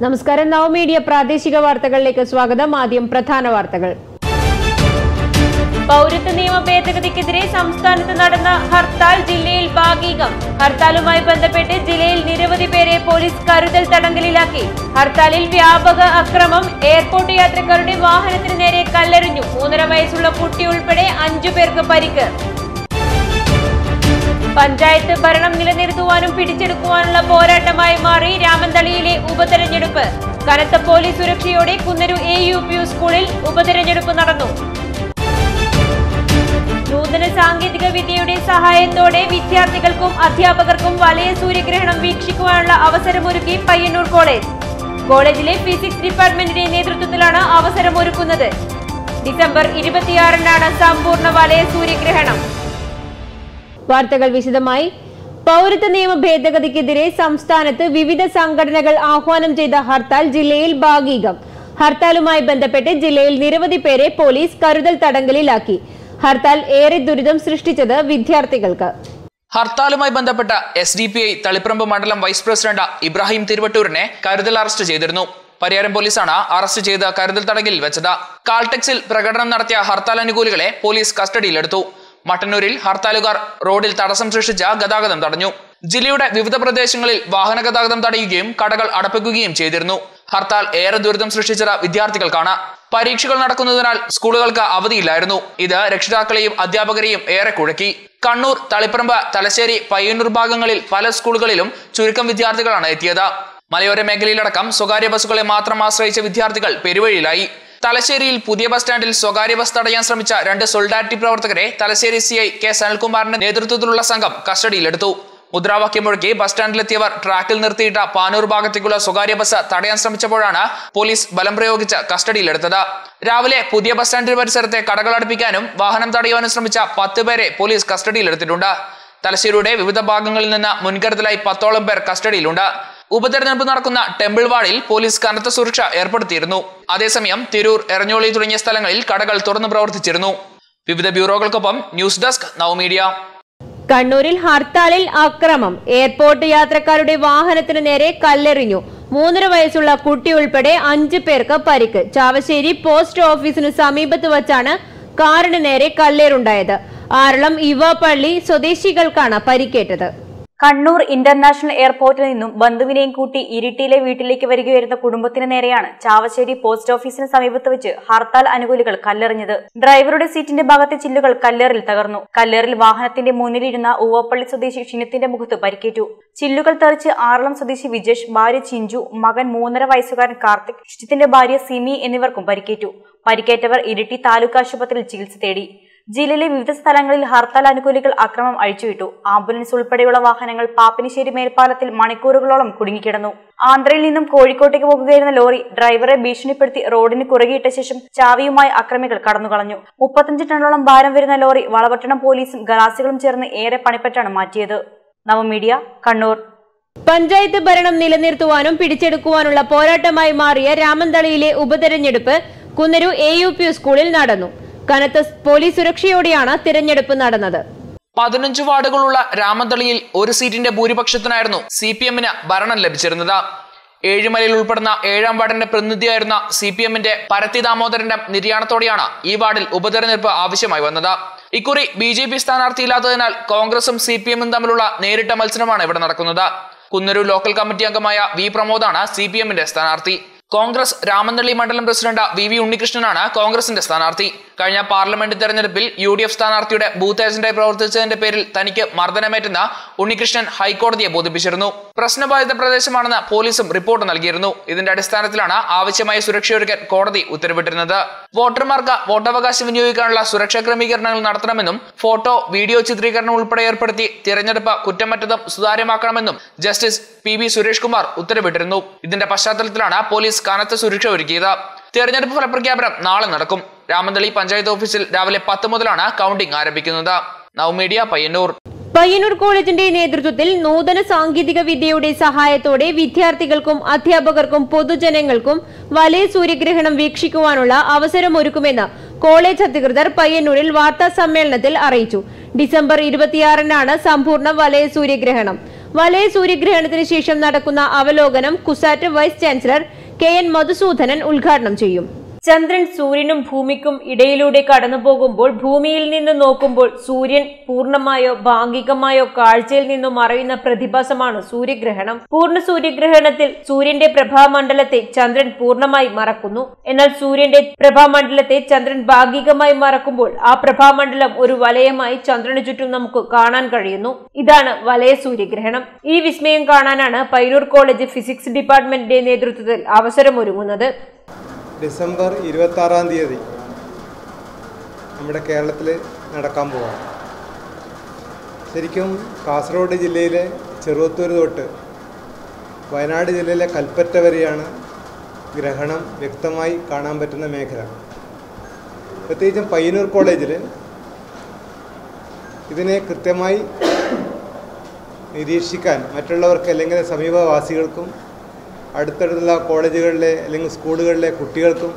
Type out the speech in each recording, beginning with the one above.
നമസ്കാരം നവമീഡിയ പ്രാദേശിക വാർത്തകളിലേക്ക് സ്വാഗതം ആദ്യം പ്രധാന വാർത്തകൾ പൗരത്വ നിയമ ഭേദഗതിക്കെതിരെ സംസ്ഥാനത്ത് നടന്ന ഹർത്താൽ ജില്ലയിൽ ഭാഗികം ഹർത്താലുമായി ബന്ധപ്പെട്ട് ജില്ലയിൽ നിരവധി പേരെ പോലീസ് കരുതൽ തടങ്കലിലാക്കി ഹർത്താലിൽ വ്യാപക അക്രമം എയർപോർട്ട് യാത്രക്കാരുടെ വാഹനത്തിന് നേരെ കല്ലെറിഞ്ഞു മൂന്നര വയസ്സുള്ള കുട്ടി ഉൾപ്പെടെ അഞ്ചു പേർക്ക് പരിക്ക് പഞ്ചായത്ത് ഭരണം നിലനിർത്തുവാനും പിടിച്ചെടുക്കുവാനുള്ള പോരാട്ടമായി മാറി രാമന്തളിയിലെ ഉപതെരഞ്ഞെടുപ്പ് കനത്ത പോലീസ് സുരക്ഷയോടെ Kunnaru A U P U സ്കൂളിൽ ഉപതെരഞ്ഞെടുപ്പ് നടന്നു നൂതന സാങ്കേതിക വിദ്യയുടെ സഹായത്തോടെ വിദ്യാർത്ഥികൾക്കും അധ്യാപകർക്കും വലയ സൂര്യഗ്രഹണം വീക്ഷിക്കുവാനുള്ള അവസരമൊരുക്കി പയ്യന്നൂർ കോളേജ് കോളേജിലെ ഫിസിക്സ് ഡിപ്പാർട്ട്മെന്റിന്റെ നേതൃത്വത്തിലാണ് അവസരമൊരുക്കുന്നത് ഡിസംബർ ഇരുപത്തിയാറിനാണ് സമ്പൂർണ്ണ വലയ സൂര്യഗ്രഹണം വാർത്തകൾ വിശദമായി പൗരത്വ നിയമ ഭേദഗതിക്കെതിരെ സംസ്ഥാനത്ത് വിവിധ സംഘടനകൾ ആഹ്വാനം ചെയ്ത ഹർത്താൽ ജില്ലയിൽ ഭാഗികം ഹർത്താലുമായി ബന്ധപ്പെട്ട് ജില്ലയിൽ നിരവധി പേരെ പോലീസ് കരുതൽ തടങ്കലിലാക്കി ഹർത്താൽ ഏറെ ദുരിതം സൃഷ്ടിച്ചത് വിദ്യാർത്ഥികൾക്ക് ഹർത്താലുമായി ബന്ധപ്പെട്ട S D P I Taliparamba മണ്ഡലം വൈസ് പ്രസിഡന്റ് ഇബ്രാഹിം തിരുവട്ടൂരിനെ കരുതൽ അറസ്റ്റ് ചെയ്തിരുന്നു പരിയാരം പോലീസാണ് അറസ്റ്റ് ചെയ്ത് കരുതൽ തടങ്കലിൽ വെച്ചത് കാൾടെക്സിൽ പ്രകടനം നടത്തിയ ഹർത്താൽ അനുകൂലികളെ പോലീസ് കസ്റ്റഡിയിലെടുത്തു മട്ടന്നൂരിൽ ഹർത്താലുകാർ റോഡിൽ തടസ്സം സൃഷ്ടിച്ച ഗതാഗതം തടഞ്ഞു ജില്ലയുടെ വിവിധ പ്രദേശങ്ങളിൽ വാഹന ഗതാഗതം തടയുകയും കടകൾ അടപ്പിക്കുകയും ചെയ്തിരുന്നു ഹർത്താൽ ഏറെ ദുരിതം സൃഷ്ടിച്ചത് വിദ്യാർത്ഥികൾക്കാണ് പരീക്ഷകൾ നടക്കുന്നതിനാൽ സ്കൂളുകൾക്ക് അവധിയില്ലായിരുന്നു ഇത് രക്ഷിതാക്കളെയും അധ്യാപകരെയും ഏറെ കുഴക്കി കണ്ണൂർ തളിപ്പറമ്പ് തലശ്ശേരി പയ്യന്നൂർ ഭാഗങ്ങളിൽ പല സ്കൂളുകളിലും ചുരുക്കം വിദ്യാർത്ഥികളാണ് എത്തിയത് മലയോര മേഖലയിലടക്കം സ്വകാര്യ ബസ്സുകളെ മാത്രം ആശ്രയിച്ച വിദ്യാർത്ഥികൾ പെരുവഴിയിലായി തലശ്ശേരിയിൽ പുതിയ ബസ് സ്റ്റാൻഡിൽ സ്വകാര്യ ബസ് തടയാൻ ശ്രമിച്ച രണ്ട് സൊളിഡാരിറ്റി പ്രവർത്തകരെ തലശ്ശേരി സി ഐ കെ സനൽകുമാറിന്റെ നേതൃത്വത്തിലുള്ള സംഘം കസ്റ്റഡിയിലെടുത്തു മുദ്രാവാക്യം മുഴക്കി ബസ് സ്റ്റാൻഡിലെത്തിയവർ ട്രാക്കിൽ നിർത്തിയിട്ട പാനൂർ ഭാഗത്തേക്കുള്ള സ്വകാര്യ ബസ് തടയാൻ ശ്രമിച്ചപ്പോഴാണ് പോലീസ് ബലം പ്രയോഗിച്ച് കസ്റ്റഡിയിലെടുത്തത് രാവിലെ പുതിയ ബസ് സ്റ്റാൻഡിന് പരിസരത്തെ കടകൾ അടപ്പിക്കാനും വാഹനം തടയുവാനും ശ്രമിച്ച പത്ത് പേരെ പോലീസ് കസ്റ്റഡിയിലെടുത്തിട്ടുണ്ട് തലശ്ശേരിയുടെ വിവിധ ഭാഗങ്ങളിൽ നിന്ന് മുൻകരുതലായി പത്തോളം പേർ കസ്റ്റഡിയിലുണ്ട് ഉപതെരഞ്ഞെടുപ്പ് നടക്കുന്ന ടെമ്പിൾ വാർഡിൽ പോലീസ് കനത്ത സുരക്ഷ ഏർപ്പെടുത്തിയിരുന്നു അതേസമയം തിരൂർ എറഞ്ഞോളി തുടങ്ങിയ സ്ഥലങ്ങളിൽ കടകൾ തുറന്നു പ്രവർത്തിച്ചിരുന്നു വിവിധ ബ്യൂറോകൾക്കൊപ്പം ന്യൂസ് ഡെസ്ക് നവമീഡിയ കണ്ണൂരിൽ ഹർത്താലിൽ അക്രമം എയർപോർട്ട് യാത്രക്കാരുടെ വാഹനത്തിന് നേരെ കല്ലെറിഞ്ഞു മൂന്നര വയസ്സുള്ള കുട്ടി ഉൾപ്പെടെ അഞ്ച് പേർക്ക് പരിക്ക് ചാവശ്ശേരി പോസ്റ്റ് ഓഫീസിനു സമീപത്ത് വച്ചാണ് കാറിന് നേരെ കല്ലേറുണ്ടായത് ആറളം ഇവാപ്പള്ളി സ്വദേശികൾക്കാണ് പരിക്കേറ്റത് കണ്ണൂർ ഇന്റർനാഷണൽ എയർപോർട്ടിൽ നിന്നും ബന്ധുവിനെയും കൂട്ടി ഇരിട്ടിയിലെ വീട്ടിലേക്ക് വരികയായിരുന്ന കുടുംബത്തിന് നേരെയാണ് ചാവശ്ശേരി പോസ്റ്റ് ഓഫീസിന് സമീപത്ത് വെച്ച് ഹർത്താൽ അനുകൂലികൾ കല്ലെറിഞ്ഞത് ഡ്രൈവറുടെ സീറ്റിന്റെ ഭാഗത്തെ ചില്ലുകൾ കല്ലേറിൽ തകർന്നു കല്ലേറിൽ വാഹനത്തിന്റെ മുന്നിലിരുന്ന ഉവ്വപ്പള്ളി സ്വദേശി ഷിനത്തിന്റെ മുഖത്ത് പരിക്കേറ്റു ചില്ലുകൾ തെറിച്ച് ആറളം സ്വദേശി വിജേഷ് ഭാര്യ ചിഞ്ചു മകൻ മൂന്നര വയസ്സുകാരൻ കാർത്തിക് ഷിനത്തിന്റെ ഭാര്യ സിമി എന്നിവർക്കും പരിക്കേറ്റു പരിക്കേറ്റവർ ഇരിട്ടി താലൂക്ക് ആശുപത്രിയിൽ ചികിത്സ തേടി ജില്ലയിലെ വിവിധ സ്ഥലങ്ങളിൽ ഹർത്താൽ അനുകൂലികൾ അക്രമം അഴിച്ചുവിട്ടു ആംബുലൻസ് ഉൾപ്പെടെയുള്ള വാഹനങ്ങൾ പാപ്പിനിശ്ശേരി മേൽപ്പാലത്തിൽ മണിക്കൂറുകളോളം കുടുങ്ങിക്കിടന്നു ആന്ധ്രയിൽ നിന്നും കോഴിക്കോട്ടേക്ക് പോകുകയായിരുന്ന ലോറി ഡ്രൈവറെ ഭീഷണിപ്പെടുത്തി റോഡിന് കുറുകിയിട്ട ശേഷം ചാവിയുമായി അക്രമികൾ കടന്നുകളഞ്ഞു മുപ്പത്തഞ്ച് ടണ്ണോളം ഭാരം വരുന്ന ലോറി വളപട്ടണം പോലീസും ഗലാസികളും ചേർന്ന് ഏറെ പണിപ്പെട്ടാണ് മാറ്റിയത് നവമീഡിയ കണ്ണൂർ പഞ്ചായത്ത് ഭരണം നിലനിർത്തുവാനും പിടിച്ചെടുക്കുവാനുള്ള പോരാട്ടമായി മാറിയ രാമന്തളിയിലെ ഉപതെരഞ്ഞെടുപ്പ് കുന്നരു എ യു പി സ്കൂളിൽ നടന്നു കനത്ത പോലീസ് സുരക്ഷയോടെയാണ് തിരഞ്ഞെടുപ്പ് നടന്നത് പതിനഞ്ച് വാർഡുകളുള്ള രാമന്തളിയിൽ ഒരു സീറ്റിന്റെ ഭൂരിപക്ഷത്തിനായിരുന്നു സി പി എമ്മിന് ഭരണം ലഭിച്ചിരുന്നത് ഏഴുമലയിൽ ഉൾപ്പെടുന്ന ഏഴാം വാർഡിന്റെ പ്രതിനിധിയായിരുന്ന സി പി എമ്മിന്റെ പരത്തി ദാമോദരന്റെ നിര്യാണത്തോടെയാണ് ഈ വാർഡിൽ ഉപതെരഞ്ഞെടുപ്പ് ആവശ്യമായി വന്നത് ഇക്കുറി ബി ജെ പി സ്ഥാനാർത്ഥിയില്ലാത്തതിനാൽ കോൺഗ്രസും സി പി എമ്മും തമ്മിലുള്ള നേരിട്ട മത്സരമാണ് ഇവിടെ നടക്കുന്നത് കുന്നൂരു ലോക്കൽ കമ്മിറ്റി അംഗമായ വി പ്രമോദാണ് സി പി എമ്മിന്റെ സ്ഥാനാർത്ഥി കോൺഗ്രസ് രാമന്തള്ളി മണ്ഡലം പ്രസിഡന്റ് വി വി ഉണ്ണികൃഷ്ണനാണ് കോൺഗ്രസിന്റെ സ്ഥാനാർത്ഥി കഴിഞ്ഞ പാർലമെന്റ് തെരഞ്ഞെടുപ്പിൽ യു ഡി എഫ് സ്ഥാനാർത്ഥിയുടെ ബൂത്ത് ഏജന്റായി പ്രവർത്തിച്ചതിന്റെ പേരിൽ തനിക്ക് മർദ്ദനമേറ്റെന്ന് ഉണ്ണികൃഷ്ണൻ ഹൈക്കോടതിയെ ബോധിപ്പിച്ചിരുന്നു പ്രശ്നബാധിത പ്രദേശമാണെന്ന് പോലീസും റിപ്പോർട്ട് നൽകിയിരുന്നു ഇതിന്റെ അടിസ്ഥാനത്തിലാണ് ആവശ്യമായ സുരക്ഷയൊരുക്കാൻ കോടതി ഉത്തരവിട്ടിരുന്നത് വോട്ടർമാർക്ക് വോട്ടവകാശം വിനിയോഗിക്കാനുള്ള സുരക്ഷാ ക്രമീകരണങ്ങൾ നടത്തണമെന്നും ഫോട്ടോ വീഡിയോ ചിത്രീകരണം ഉൾപ്പെടെ ഏർപ്പെടുത്തി തിരഞ്ഞെടുപ്പ് കുറ്റമറ്റതും സുതാര്യമാക്കണമെന്നും justice P B Suresh Kumar ഉത്തരവിട്ടിരുന്നു ഇതിന്റെ പശ്ചാത്തലത്തിലാണ് പോലീസ് കനത്ത സുരക്ഷ ഒരുക്കിയത് തെരഞ്ഞെടുപ്പ് ഫലപ്രഖ്യാപനം നാളെ നടക്കും രാമന്തളി പഞ്ചായത്ത് ഓഫീസിൽ രാവിലെ പത്ത് മുതലാണ് കൗണ്ടിംഗ് ആരംഭിക്കുന്നത് നവമീഡിയ പയ്യന്നൂർ പയ്യന്നൂർ കോളേജിന്റെ നേതൃത്വത്തിൽ നൂതന സാങ്കേതിക വിദ്യയുടെ സഹായത്തോടെ വിദ്യാർത്ഥികൾക്കും അധ്യാപകർക്കും പൊതുജനങ്ങൾക്കും വലയ സൂര്യഗ്രഹണം വീക്ഷിക്കുവാനുള്ള അവസരമൊരുക്കുമെന്ന് കോളേജ് അധികൃതർ പയ്യന്നൂരിൽ വാർത്താ സമ്മേളനത്തിൽ അറിയിച്ചു ഡിസംബർ ഇരുപത്തിയാറിനാണ് സമ്പൂർണ്ണ വലയ സൂര്യഗ്രഹണം വലയ സൂര്യഗ്രഹണത്തിന് ശേഷം നടക്കുന്ന അവലോകനം CUSAT vice chancellor K N Madhusudanan ഉദ്ഘാടനം ചെയ്യും ചന്ദ്രൻ സൂര്യനും ഭൂമിക്കും ഇടയിലൂടെ കടന്നു പോകുമ്പോൾ ഭൂമിയിൽ നിന്ന് നോക്കുമ്പോൾ സൂര്യൻ പൂർണ്ണമായോ ഭാഗികമായോ കാഴ്ചയിൽ നിന്നും മറയുന്ന പ്രതിഭാസമാണ് സൂര്യഗ്രഹണം പൂർണ്ണ സൂര്യഗ്രഹണത്തിൽ സൂര്യന്റെ പ്രഭാമണ്ഡലത്തെ ചന്ദ്രൻ പൂർണ്ണമായി മറക്കുന്നു എന്നാൽ സൂര്യന്റെ പ്രഭാമണ്ഡലത്തെ ചന്ദ്രൻ ഭാഗികമായി മറക്കുമ്പോൾ ആ പ്രഭാമണ്ഡലം ഒരു വലയമായി ചന്ദ്രന് ചുറ്റും നമുക്ക് കാണാൻ കഴിയുന്നു ഇതാണ് വലയ സൂര്യഗ്രഹണം ഈ വിസ്മയം കാണാനാണ് പൈനൂർ കോളേജ് ഫിസിക്സ് ഡിപ്പാർട്ട്മെന്റിന്റെ നേതൃത്വത്തിൽ അവസരമൊരുങ്ങുന്നത് ഡിസംബർ ഇരുപത്തി ആറാം തീയതി നമ്മുടെ കേരളത്തിൽ നടക്കാൻ പോവാണ് ശരിക്കും കാസർഗോഡ് ജില്ലയിലെ ചെറുവത്തൂർ തൊട്ട് വയനാട് ജില്ലയിലെ കൽപ്പറ്റ വരെയാണ് ഗ്രഹണം വ്യക്തമായി കാണാൻ പറ്റുന്ന മേഖല പ്രത്യേകിച്ചും പയ്യന്നൂർ കോളേജിൽ ഇതിനെ കൃത്യമായി നിരീക്ഷിക്കാൻ മറ്റുള്ളവർക്ക് അല്ലെങ്കിൽ സമീപവാസികൾക്കും അടുത്തടുത്തുള്ള കോളേജുകളിലെ അല്ലെങ്കിൽ സ്കൂളുകളിലെ കുട്ടികൾക്കും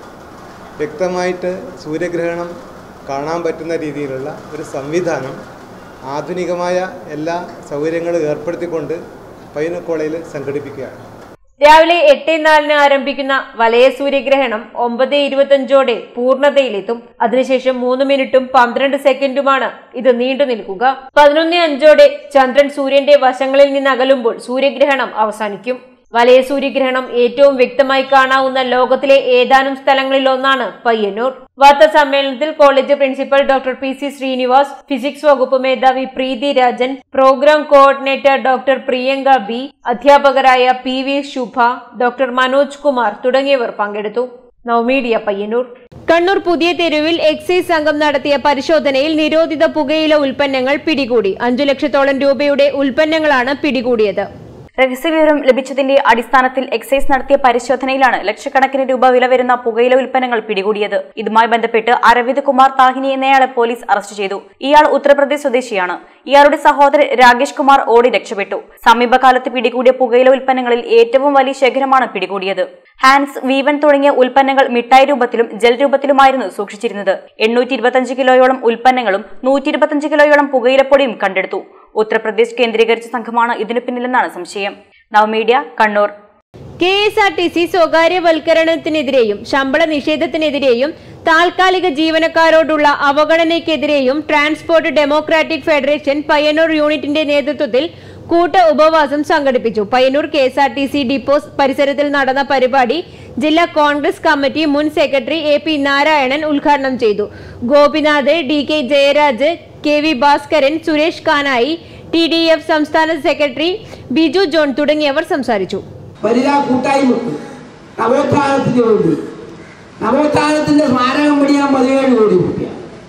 വ്യക്തമായിട്ട് സൂര്യഗ്രഹണം കാണാൻ പറ്റുന്ന രീതിയിലുള്ള ഒരു സംവിധാനം ആധുനികമായ എല്ലാ സൗകര്യങ്ങളും ഏർപ്പെടുത്തിക്കൊണ്ട് പയ്യന്നൂർ കോളേജിൽ സംഘടിപ്പിക്കുകയാണ് രാവിലെ എട്ട് നാലിന് ആരംഭിക്കുന്ന വലയ സൂര്യഗ്രഹണം ഒമ്പത് ഇരുപത്തഞ്ചോടെ പൂർണ്ണതയിലെത്തും അതിനുശേഷം മൂന്ന് മിനിറ്റും പന്ത്രണ്ട് സെക്കൻഡുമാണ് ഇത് നീണ്ടു നിൽക്കുക പതിനൊന്ന് അഞ്ചോടെ ചന്ദ്രൻ സൂര്യന്റെ വശങ്ങളിൽ നിന്ന് അകലുമ്പോൾ സൂര്യഗ്രഹണം അവസാനിക്കും വലയ സൂര്യഗ്രഹണം ഏറ്റവും വ്യക്തമായി കാണാവുന്ന ലോകത്തിലെ ഏതാനും സ്ഥലങ്ങളിൽ ഒന്നാണ് പയ്യന്നൂർ വാർത്താ സമ്മേളനത്തിൽ college principal doctor P C Srinivas physics വകുപ്പ് മേധാവി Preethi Rajan program coordinator doctor Priyanka B അധ്യാപകരായ P V Shubha doctor Manoj Kumar തുടങ്ങിയവർ പങ്കെടുത്തു നവമീഡിയ പയ്യന്നൂർ കണ്ണൂർ പുതിയ തെരുവിൽ എക്സൈസ് സംഘം നടത്തിയ പരിശോധനയിൽ നിരോധിത പുകയില ഉൽപ്പന്നങ്ങൾ പിടികൂടി അഞ്ചു ലക്ഷത്തോളം രൂപയുടെ ഉൽപ്പന്നങ്ങളാണ് പിടികൂടിയത് രഹസ്യവിവരം ലഭിച്ചതിന്റെ അടിസ്ഥാനത്തിൽ എക്സൈസ് നടത്തിയ പരിശോധനയിലാണ് ലക്ഷക്കണക്കിന് രൂപ വില വരുന്ന പുകയില ഉൽപ്പന്നങ്ങൾ പിടികൂടിയത് ഇതുമായി ബന്ധപ്പെട്ട് അരവിന്ദ് കുമാർ താഹിനി എന്നയാളെ പോലീസ് അറസ്റ്റ് ചെയ്തു ഇയാൾ ഉത്തർപ്രദേശ് സ്വദേശിയാണ് ഇയാളുടെ സഹോദരൻ രാകേഷ് കുമാർ ഓടി രക്ഷപ്പെട്ടു സമീപകാലത്ത് പിടികൂടിയ പുകയില ഉൽപ്പന്നങ്ങളിൽ ഏറ്റവും വലിയ ശേഖരമാണ് പിടികൂടിയത് ഹാൻഡ്സ് വീവൻ തുടങ്ങിയ ഉൽപ്പന്നങ്ങൾ മിഠായി രൂപത്തിലും ജൽ രൂപത്തിലുമായിരുന്നു സൂക്ഷിച്ചിരുന്നത് എണ്ണൂറ്റി ഇരുപത്തഞ്ച് കിലോയോളം ഉൽപ്പന്നങ്ങളും നൂറ്റി ഇരുപത്തഞ്ച് കിലോയോളം പുകയിലപ്പൊടിയും കണ്ടെടുത്തു ഉത്തർപ്രദേശ് കേന്ദ്രീകരിച്ച സംഘമാണ് ഇതിനു പിന്നിലെന്നാണ് സംശയം നവമീഡിയ Kannur K S R T C സ്വകാര്യവൽക്കരണത്തിനെതിരെയും ശമ്പള നിഷേധത്തിനെതിരെയും താൽക്കാലിക ജീവനക്കാരോടുള്ള അവഗണനയ്ക്കെതിരെയും ട്രാൻസ്പോർട്ട് ഡെമോക്രാറ്റിക് ഫെഡറേഷൻ പയ്യന്നൂർ യൂണിറ്റിന്റെ നേതൃത്വത്തിൽ കൂട്ട ഉപവാസം സംഘടിപ്പിച്ചു Payyanur K S R T C depot പരിസരത്തിൽ നടന്ന പരിപാടി ജില്ലാ കോൺഗ്രസ് കമ്മിറ്റി മുൻ സെക്രട്ടറി എ പി നാരായണൻ ഉദ്ഘാടനം ചെയ്തു Gopinath D K Jayaraj K V Bhaskaran Suresh Kanayi T D F സംസ്ഥാന സെക്രട്ടറി ബിജു ജോൺ തുടങ്ങിയവർ സംസാരിച്ചു വനിതാ കൂട്ടായ്മക്ക് നവോത്ഥാനത്തിന് വേണ്ടി നവോത്ഥാനത്തിന്റെ സ്മാരകം പണിയാൻ പതിനേഴ് കോടി രൂപ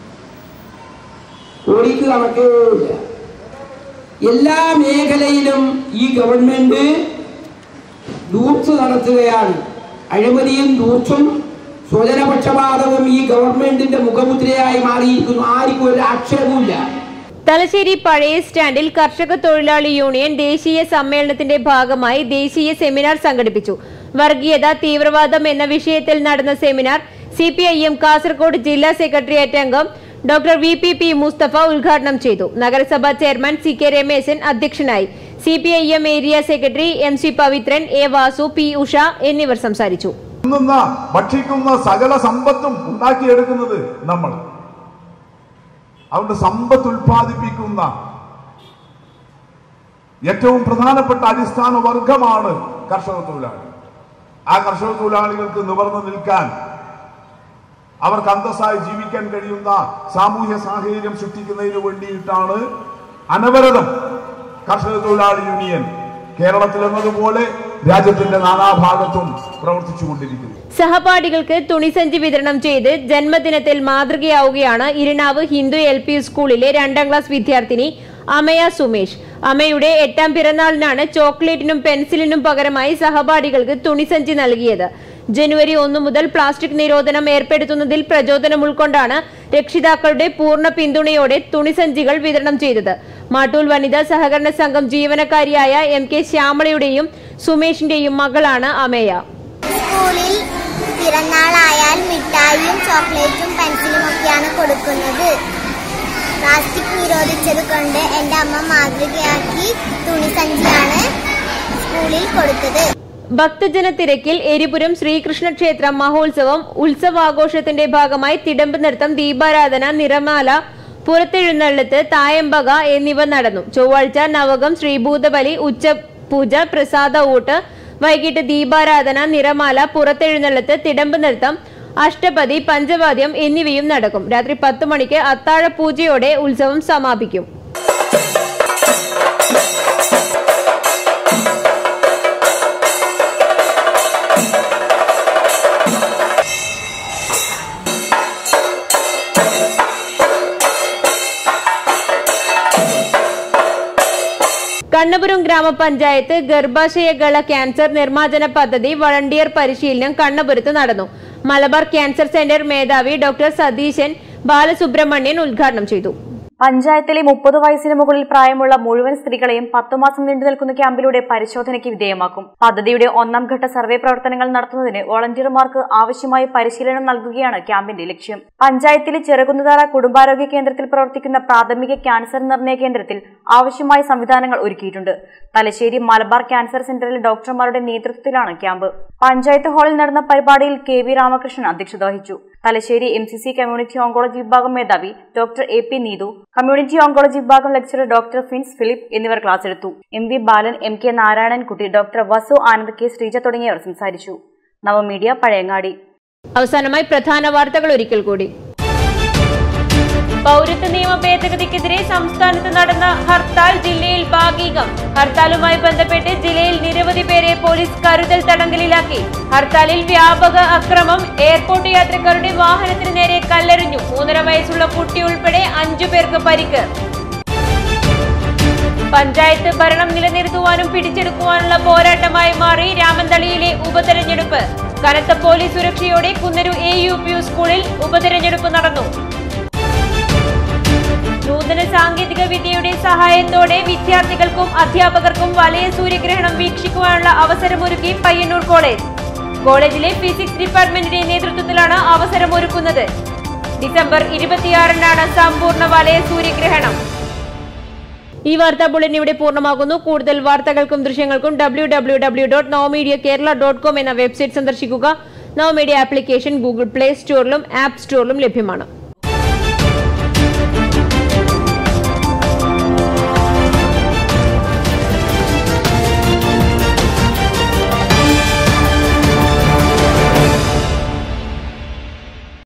കോടിക്ക് കണക്കേ ഇല്ല എല്ലാ മേഖലയിലും ഈ ഗവൺമെന്റ് ദൂർത്ത് നടത്തുകയാണ് അഴിമതിയും ദൂർത്തും സ്വജനപക്ഷപാതവും ഈ ഗവൺമെന്റിന്റെ മുഖമുദ്രയായി മാറിയിരിക്കുന്നു ആർക്കും ഒരു ആക്ഷേപവുമില്ല തലശ്ശേരി പഴയ സ്റ്റാൻഡിൽ കർഷക തൊഴിലാളി യൂണിയൻ ദേശീയ സമ്മേളനത്തിന്റെ ഭാഗമായി ദേശീയ സെമിനാർ സംഘടിപ്പിച്ചു വർഗീയത തീവ്രവാദം എന്ന വിഷയത്തിൽ നടന്ന seminar C P I M Kasaragod ജില്ലാ സെക്രട്ടേറിയറ്റ് അംഗം doctor V P P Musthafa ഉദ്ഘാടനം ചെയ്തു നഗരസഭാ ചെയർമാൻ സി കെ രമേശൻ അധ്യക്ഷനായി C P I M area secretary M C Pavithran A Vasu P Usha എന്നിവർ സംസാരിച്ചു തിന്നുന്ന ഭക്ഷിക്കുന്ന സകല സമ്പത്തും ഉണ്ടാക്കിയെടുക്കുന്നത് നമ്മൾ അതുകൊണ്ട് സമ്പത്ത് ഉൽപ്പാദിപ്പിക്കുന്ന ഏറ്റവും പ്രധാനപ്പെട്ട അടിസ്ഥാന വർഗമാണ് കർഷക തൊഴിലാളി ആ കർഷക തൊഴിലാളികൾക്ക് നിവർന്നു നിൽക്കാൻ അവർക്ക് അന്തസ്സായി ജീവിക്കാൻ കഴിയുന്ന സാമൂഹ്യ സാഹചര്യം സൃഷ്ടിക്കുന്നതിന് വേണ്ടിയിട്ടാണ് അനവരതം കർഷക തൊഴിലാളി യൂണിയൻ കേരളത്തിൽ എന്നതുപോലെ രാജ്യത്തിന്റെ നാനാഭാഗത്തും പ്രവർത്തിച്ചുകൊണ്ടിരിക്കുന്നു സഹപാഠികൾക്ക് തുണിസഞ്ചി വിതരണം ചെയ്ത് ജന്മദിനത്തിൽ മാതൃകയാവുകയാണ് ഇരിണാവ് ഹിന്ദു എൽ പി സ്കൂളിലെ രണ്ടാം ക്ലാസ് വിദ്യാർത്ഥിനി അമയ സുമേഷ് അമയുടെ എട്ടാം പിറന്നാളിനാണ് ചോക്ലേറ്റിനും പെൻസിലിനും പകരമായി സഹപാഠികൾക്ക് തുണിസഞ്ചി നൽകിയത് ജനുവരി ഒന്ന് മുതൽ പ്ലാസ്റ്റിക് നിരോധനം ഏർപ്പെടുത്തുന്നതിൽ പ്രചോദനം ഉൾക്കൊണ്ടാണ് രക്ഷിതാക്കളുടെ പൂർണ്ണ പിന്തുണയോടെ തുണിസഞ്ചികൾ വിതരണം ചെയ്തത് മാട്ടൂൽ വനിതാ സഹകരണ സംഘം ജീവനക്കാരിയായ എം കെ ശ്യാമളയുടെയും സുമേഷിന്റെയും മകളാണ് അമയ സ്കൂളിൽ പിറന്നാളായാൽ മിഠായിയും ചോക്ലേറ്റും പെൻസിലും ഒക്കെയാണ് കൊടുക്കുന്നത് പ്ലാസ്റ്റിക് നിരോധിച്ചത് കൊണ്ട് എൻ്റെ അമ്മ മാതൃകയാക്കി തുണിസഞ്ചിയാണ് സ്കൂളിൽ കൊടുത്തത് ഭക്തജന തിരക്കിൽ എരിപുരം ശ്രീകൃഷ്ണ ക്ഷേത്രം മഹോത്സവം ഉത്സവാഘോഷത്തിന്റെ ഭാഗമായി തിടമ്പ് നൃത്തം ദീപാരാധന നിറമാല പുറത്തെഴുന്നള്ളത്ത് തായമ്പക എന്നിവ നടന്നു ചൊവ്വാഴ്ച നവകം ശ്രീഭൂതബലി ഉച്ചപൂജ പ്രസാദ ഊട്ട് വൈകിട്ട് ദീപാരാധന നിറമാല പുറത്തെഴുന്നള്ളത്ത് തിടമ്പ് നൃത്തം അഷ്ടപതി പഞ്ചവാദ്യം എന്നിവയും നടക്കും രാത്രി പത്ത് മണിക്ക് അത്താഴ പൂജയോടെ ഉത്സവം സമാപിക്കും കണ്ണപുരം ഗ്രാമപഞ്ചായത്ത് ഗർഭാശയകള ക്യാൻസർ നിർമ്മാർജ്ജന പദ്ധതി വളണ്ടിയർ പരിശീലനം കണ്ണപുരത്ത് നടന്നു മലബാർ ക്യാൻസർ സെന്റർ മേധാവി ഡോക്ടർ സതീശൻ ബാലസുബ്രഹ്മണ്യൻ ഉദ്ഘാടനം ചെയ്തു പഞ്ചായത്തിലെ മുപ്പത് വയസ്സിന് മുകളിൽ പ്രായമുള്ള മുഴുവൻ സ്ത്രീകളെയും പത്തു മാസം നീണ്ടു നിൽക്കുന്ന ക്യാമ്പിലൂടെ പരിശോധനയ്ക്ക് വിധേയമാക്കും പദ്ധതിയുടെ ഒന്നാം ഘട്ട സർവേ പ്രവർത്തനങ്ങൾ നടത്തുന്നതിന് വോളണ്ടിയർമാർക്ക് ആവശ്യമായ പരിശീലനം നൽകുകയാണ് ക്യാമ്പിന്റെ ലക്ഷ്യം പഞ്ചായത്തിലെ ചെറുകുന്നതാറ കുടുംബാരോഗ്യ കേന്ദ്രത്തിൽ പ്രവർത്തിക്കുന്ന പ്രാഥമിക ക്യാൻസർ നിർണയ കേന്ദ്രത്തിൽ ആവശ്യമായ സംവിധാനങ്ങൾ ഒരുക്കിയിട്ടുണ്ട് തലശ്ശേരി മലബാർ ക്യാൻസർ സെന്ററിലെ ഡോക്ടർമാരുടെ നേതൃത്വത്തിലാണ് ക്യാമ്പ് പഞ്ചായത്ത് ഹാളിൽ നടന്ന പരിപാടിയിൽ കെ വി രാമകൃഷ്ണൻ അധ്യക്ഷത വഹിച്ചു Thalassery M C C community oncology വിഭാഗം മേധാവി doctor A P Neethu community oncology വിഭാഗം ലെക്ചറർ ഡോക്ടർ ഫിൻസ് ഫിലിപ്പ് എന്നിവർ ക്ലാസ് എടുത്തു M V Balan M K Narayanankutty doctor Vasu Anand K Sreeja തുടങ്ങിയവർ സംസാരിച്ചു നവമീഡിയ പഴയങ്ങാടി അവസാനമായി പ്രധാന വാർത്തകൾ ഒരിക്കൽ കൂടി പൗരത്വ നിയമ ഭേദഗതിക്കെതിരെ സംസ്ഥാനത്ത് നടന്ന ഹർത്താൽ ജില്ലയിൽ ഭാഗികം ഹർത്താലുമായി ബന്ധപ്പെട്ട് ജില്ലയിൽ നിരവധി പേരെ പോലീസ് കരുതൽ തടങ്കലിലാക്കി ഹർത്താലിൽ വ്യാപക അക്രമം എയർപോർട്ട് യാത്രക്കാരുടെ വാഹനത്തിന് നേരെ കല്ലെറിഞ്ഞു മൂന്നര വയസ്സുള്ള കുട്ടി ഉൾപ്പെടെ അഞ്ചു പേർക്ക് പരിക്ക് പഞ്ചായത്ത് ഭരണം നിലനിർത്തുവാനും പിടിച്ചെടുക്കുവാനുള്ള പോരാട്ടമായി മാറി രാമന്തളിയിലെ ഉപതെരഞ്ഞെടുപ്പ് കനത്ത പോലീസ് സുരക്ഷയോടെ Kunnaru A U P U സ്കൂളിൽ ഉപതെരഞ്ഞെടുപ്പ് നടന്നു നൂതന സാങ്കേതിക വിദ്യയുടെ സഹായത്തോടെ വിദ്യാർത്ഥികൾക്കും അധ്യാപകർക്കും വലയ സൂര്യഗ്രഹണം വീക്ഷിക്കുവാനുള്ള അവസരമൊരുക്കി പയ്യന്നൂർ കോളേജ് കോളേജിലെ ഫിസിക്സ് ഡിപ്പാർട്ട്മെന്റിന്റെ നേതൃത്വത്തിലാണ് അവസരമൊരുക്കുന്നത് ഡിസംബർ ഇരുപത്തിയാറിനാണ് സമ്പൂർണ്ണ വലയ സൂര്യഗ്രഹണം ഈ വാർത്താ ബുള്ളറ്റിൻ ഇവിടെ പൂർണ്ണമാകുന്നു കൂടുതൽ വാർത്തകൾക്കും ദൃശ്യങ്ങൾക്കും W W W dot no media Kerala dot com എന്ന വെബ്സൈറ്റ് സന്ദർശിക്കുക no media application Google play സ്റ്റോറിലും ആപ്പ് സ്റ്റോറിലും ലഭ്യമാണ്